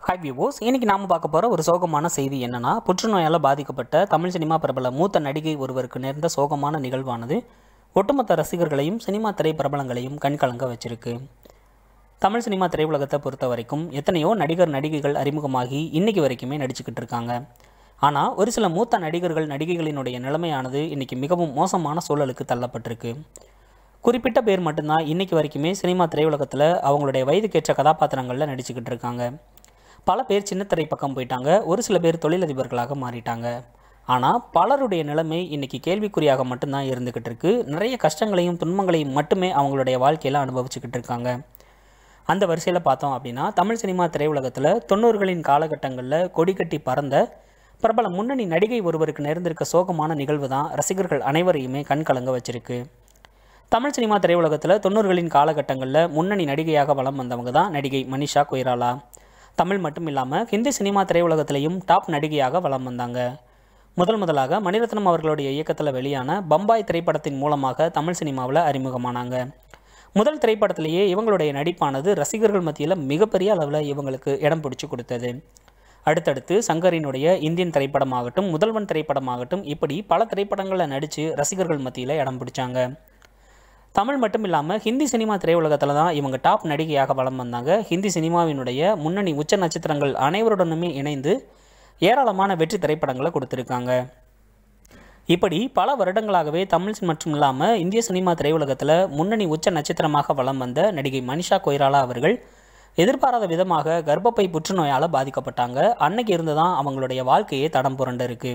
hi வியூவோஸ் இன்னைக்கு நாம பார்க்க போகிற ஒரு சோகமான செய்தி என்னன்னா புற்றுநோயால் பாதிக்கப்பட்ட தமிழ் சினிமா பிரபல மூத்த நடிகை ஒருவருக்கு நேர்ந்த சோகமான நிகழ்வானது ஒட்டுமொத்த ரசிகர்களையும் சினிமா திரை பிரபலங்களையும் கண்கலங்க வச்சிருக்கு தமிழ் சினிமா திரையுலகத்தை பொறுத்த வரைக்கும் எத்தனையோ நடிகர் நடிகைகள் அறிமுகமாகி இன்னைக்கு வரைக்குமே நடிச்சுக்கிட்டு இருக்காங்க ஆனால் ஒரு சில மூத்த நடிகர்கள் நடிகைகளினுடைய நிலைமையானது இன்னைக்கு மிகவும் மோசமான சூழலுக்கு தள்ளப்பட்டிருக்கு குறிப்பிட்ட பேர் மட்டும்தான் இன்னைக்கு வரைக்குமே சினிமா திரையுலகத்தில் அவங்களுடைய வயதுக்கேற்ற கதாபாத்திரங்களில் நடிச்சுக்கிட்டு இருக்காங்க பல பேர் சின்னத்திரை பக்கம் போயிட்டாங்க ஒரு சில பேர் தொழிலதிபர்களாக மாறிட்டாங்க ஆனால் பலருடைய நிலைமை இன்னைக்கு கேள்விக்குறியாக மட்டும்தான் இருந்துக்கிட்டு இருக்கு நிறைய கஷ்டங்களையும் துன்பங்களையும் மட்டுமே அவங்களுடைய வாழ்க்கையில் அனுபவிச்சுக்கிட்டு இருக்காங்க அந்த வரிசையில் பார்த்தோம் அப்படின்னா தமிழ் சினிமா திரையுலகத்தில் தொண்ணூறுகளின் காலகட்டங்களில் கொடி கட்டி பறந்த பிரபல முன்னணி நடிகை ஒருவருக்கு நேர்ந்திருக்க சோகமான நிகழ்வு தான் ரசிகர்கள் அனைவரையுமே கண்கலங்க வச்சிருக்கு தமிழ் சினிமா திரையுலகத்தில் தொண்ணூறுகளின் காலகட்டங்களில் முன்னணி நடிகையாக வலம் வந்தவங்க தான் நடிகை மனிஷா கொய்ராலா தமிழ் மட்டும் இல்லாமல் ஹிந்தி சினிமா திரையுலகத்திலையும் டாப் நடிகையாக வலம் வந்தாங்க முதல் முதலாக மணிரத்னம் அவர்களுடைய இயக்கத்தில் வெளியான பம்பாய் திரைப்படத்தின் மூலமாக தமிழ் சினிமாவில் அறிமுகமானாங்க முதல் திரைப்படத்திலேயே இவங்களுடைய நடிப்பானது ரசிகர்கள் மத்தியில் மிகப்பெரிய அளவில் இவங்களுக்கு இடம் பிடிச்சி கொடுத்தது அடுத்தடுத்து சங்கரினுடைய இந்தியன் திரைப்படமாகட்டும் முதல்வன் திரைப்படமாகட்டும் இப்படி பல திரைப்படங்களில் நடித்து ரசிகர்கள் மத்தியில் இடம் பிடிச்சாங்க தமிழ் மட்டும் இல்லாமல் ஹிந்தி சினிமா திரையுலகத்தில் தான் இவங்க டாப் நடிகையாக வலம் வந்தாங்க ஹிந்தி சினிமாவினுடைய முன்னணி உச்ச நட்சத்திரங்கள் அனைவருடனுமே இணைந்து ஏராளமான வெற்றி திரைப்படங்களை கொடுத்துருக்காங்க இப்படி பல வருடங்களாகவே தமிழ் மட்டும் இல்லாமல் இந்திய சினிமா திரையுலகத்தில் முன்னணி உச்ச நட்சத்திரமாக வலம் வந்த நடிகை மனிஷா கொய்ராலா அவர்கள் எதிர்பாராத விதமாக கர்ப்பப்பை புற்றுநோயால் பாதிக்கப்பட்டாங்க அன்னைக்கு இருந்து தான் அவங்களுடைய வாழ்க்கையே தடம் புரண்டு இருக்கு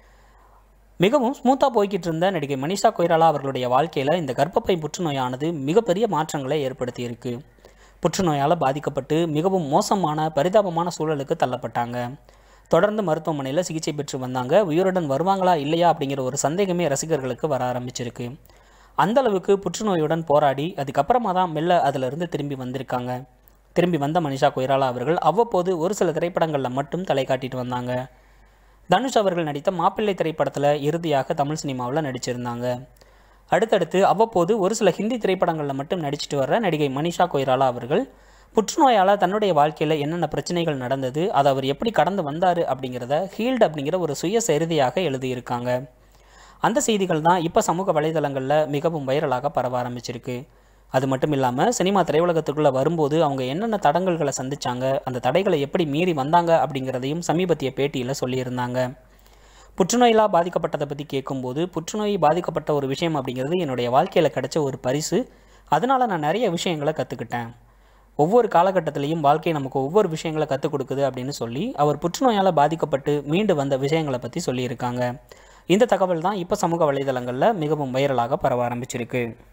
மிகவும் ஸ்மூத்தாக போய்கிட்டு இருந்த நடிகை மனிஷா கொய்ராலா அவர்களுடைய வாழ்க்கையில் இந்த கர்ப்பப்பை புற்றுநோயானது மிகப்பெரிய மாற்றங்களை ஏற்படுத்தியிருக்கு புற்றுநோயால் பாதிக்கப்பட்டு மிகவும் மோசமான பரிதாபமான சூழலுக்கு தள்ளப்பட்டாங்க தொடர்ந்து மருத்துவமனையில் சிகிச்சை பெற்று வந்தாங்க உயிருடன் வருவாங்களா இல்லையா அப்படிங்கிற ஒரு சந்தேகமே ரசிகர்களுக்கு வர ஆரம்பிச்சிருக்கு அந்த அளவுக்கு புற்றுநோயுடன் போராடி அதுக்கப்புறமா தான் மெல்ல அதிலிருந்து திரும்பி வந்திருக்காங்க திரும்பி வந்த மனிஷா கொய்ராலா அவர்கள் அவ்வப்போது ஒரு சில திரைப்படங்களில் மட்டும் தலை காட்டிட்டு வந்தாங்க தனுஷ் அவர்கள் நடித்த மாப்பிள்ளை திரைப்படத்தில் இறுதியாக தமிழ் சினிமாவில் நடிச்சிருந்தாங்க அடுத்தடுத்து அவ்வப்போது ஒரு சில ஹிந்தி திரைப்படங்களில் மட்டும் நடிச்சிட்டு வர்ற நடிகை மனிஷா கொய்ராலா அவர்கள் புற்றுநோயால் தன்னுடைய வாழ்க்கையில் என்னென்ன பிரச்சனைகள் நடந்தது அதை அவர் எப்படி கடந்து வந்தார் அப்படிங்கிறத ஹீல்டு அப்படிங்கிற ஒரு சுய செய்தியாக எழுதியிருக்காங்க அந்த செய்திகள் தான் இப்போ சமூக வலைதளங்களில் மிகவும் வைரலாக பரவ ஆரம்பிச்சிருக்கு அது மட்டும் இல்லாமல் சினிமா திரையுலகத்துக்குள்ளே வரும்போது அவங்க என்னென்ன தடங்கல்களை சந்திச்சாங்க அந்த தடைகளை எப்படி மீறி வந்தாங்க அப்படிங்கிறதையும் சமீபத்திய பேட்டியில் சொல்லியிருந்தாங்க புற்றுநோயிலாக பாதிக்கப்பட்டதை பற்றி கேட்கும்போது புற்றுநோய் பாதிக்கப்பட்ட ஒரு விஷயம் அப்படிங்கிறது என்னுடைய வாழ்க்கையில் கிடைச்ச ஒரு பரிசு அதனால் நான் நிறைய விஷயங்களை கற்றுக்கிட்டேன் ஒவ்வொரு காலகட்டத்திலையும் வாழ்க்கை நமக்கு ஒவ்வொரு விஷயங்களை கற்றுக் கொடுக்குது அப்படின்னு சொல்லி அவர் புற்றுநோயால் பாதிக்கப்பட்டு மீண்டு வந்த விஷயங்களை பற்றி சொல்லியிருக்காங்க இந்த தகவல் தான் இப்போ சமூக வலைதளங்களில் மிகவும் வைரலாக பரவ ஆரம்பிச்சிருக்கு